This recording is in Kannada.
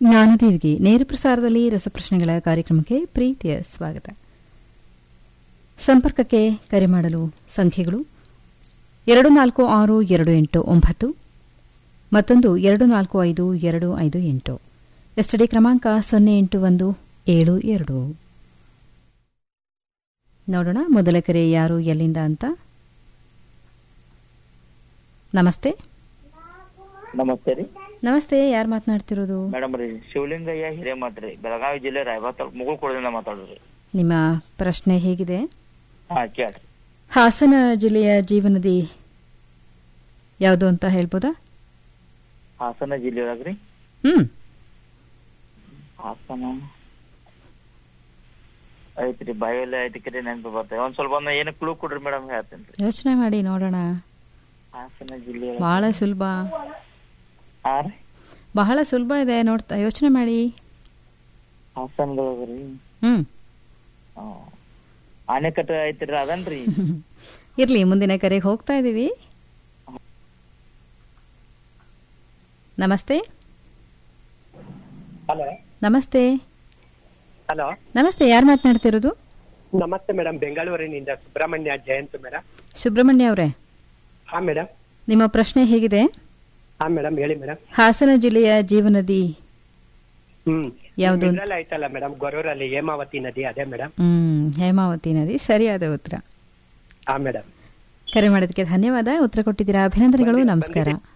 ಜ್ಞಾನದೇವಿಗೆ ನೇರ ಪ್ರಸಾರದಲ್ಲಿ ರಸಪ್ರಶ್ನೆಗಳ ಕಾರ್ಯಕ್ರಮಕ್ಕೆ ಪ್ರೀತಿಯ ಸ್ವಾಗತ ಸಂಪರ್ಕಕ್ಕೆ ಕರೆ ಮಾಡಲು ಸಂಖ್ಯೆಗಳು ಎರಡು ನಾಲ್ಕು ಆರು ಎರಡು ಎಂಟು ಒಂಬತ್ತು ಮತ್ತೊಂದು ಎರಡು ನಾಲ್ಕು ಐದು ಎರಡು ಐದು ಎಂಟು ಎಸ್ಟಡಿ ಕ್ರಮಾಂಕ ಸೊನ್ನೆ ಎಂಟು ಒಂದು ಏಳು ಎರಡು ನೋಡೋಣ ಮೊದಲ ಕರೆ ಯಾರು ಎಲ್ಲಿಂದ ಅಂತ ನಮಸ್ತೆ ನಮಸ್ತೆ ರೀ ನಮಸ್ತೆ ಯಾರು ಮಾತನಾಡ್ತಿರೋದು ಮೇಡಮ್ ರೀ ಶಿವಲಿಂಗಯ್ಯ ಹಿರೇಮಠ್ ರೀ ಬೆಳಗಾವಿ ಜಿಲ್ಲೆ ರಾಯಬಾಗ್ ತಾಲೂಕು ಮುಗುಳ್ಕೋಡದಿಂದ ಮಾತಾಡೋದು ನಿಮ್ಮ ಪ್ರಶ್ನೆ ಹೇಗಿದೆ ಹಾ ಕೇಳ್ರಿ ಹಾಸನ ಜಿಲ್ಲೆಯ ಜೀವನದಿ ಯಾವುದು ಅಂತ ಹೇಳ್ಬೋದಾ ಹಾಸನ ಜಿಲ್ಲೆ ಒಳಗ್ರಿ ಹ್ಮ್ ಹಾಸನ ಐತ್ರಿ ಬಾಯಲ್ಲಿ ಐತಿಕ್ರಿ ನೆನಪು ಬರ್ತದೆ ಒಂದ್ ಸ್ವಲ್ಪ ಒಂದು ಏನು ಕ್ಲೂ ಕೊಡ್ರಿ ಮೇಡಮ್ ಹೇಳ್ತೇನೆ ರೀ ಯೋಚನೆ ಮಾಡಿ ನೋಡೋಣ ಹಾಸನ ಜಿಲ್ಲೆ ಬಹಳ ಸುಲಭ ಹಾ ರೀ ಬಹಳ ಸುಲಭ ಇದೆ ನೋಡ್ತಾ ಯೋಚನೆ ಮಾಡಿ ಹಾಸನದೊಳಗ್ರಿ ಹ್ಮ್ ಆ, ಆಣೆಕಟ್ಟು ಐತ್ರಿ ಅದನ್ರಿ ಇರ್ಲಿ ಮುಂದಿನ ಕರೆಗೆ ಹೋಗ್ತಾ ಇದೀವಿ ನಮಸ್ತೆ ಹಲೋ ನಮಸ್ತೆ ಹಲೋ ನಮಸ್ತೆ ಯಾರು ಮಾತನಾಡ್ತಿರೋದು ನಮಸ್ತೆ ಮೇಡಮ್ ಬೆಂಗಳೂರಿನಿಂದ ಸುಬ್ರಹ್ಮಣ್ಯ ಜಯಂತ್ ಮೇಡಮ್ ಸುಬ್ರಹ್ಮಣ್ಯ ಅವರೇ ಹಾ ಮೇಡಮ್ ನಿಮ್ಮ ಪ್ರಶ್ನೆ ಹೇಗಿದೆ ಹಾ ಮೇಡಮ್ ಹೇಳಿ ಮೇಡಮ್ ಹಾಸನ ಜಿಲ್ಲೆಯ ಜೀವನದಿ ಹ್ಮ್ ಯಾವ್ದು ಅಂತ? ಇದ್ರಲ್ಲಿ ಆಯ್ತಲ್ಲ ಮೇಡಮ್ ಗೊರೂರಲ್ಲಿ ಹೇಮಾವತಿ ನದಿ ಅದೇ ಮೇಡಮ್ ಹ್ಮ್ ಹೇಮಾವತಿ ನದಿ ಸರಿಯಾದ ಉತ್ತರ ಹಾ ಮೇಡಮ್ ಕರೆ ಮಾಡೋದಕ್ಕೆ ಧನ್ಯವಾದ ಉತ್ತರ ಕೊಟ್ಟಿದ್ದೀರಾ ಅಭಿನಂದನೆಗಳು ನಮಸ್ಕಾರ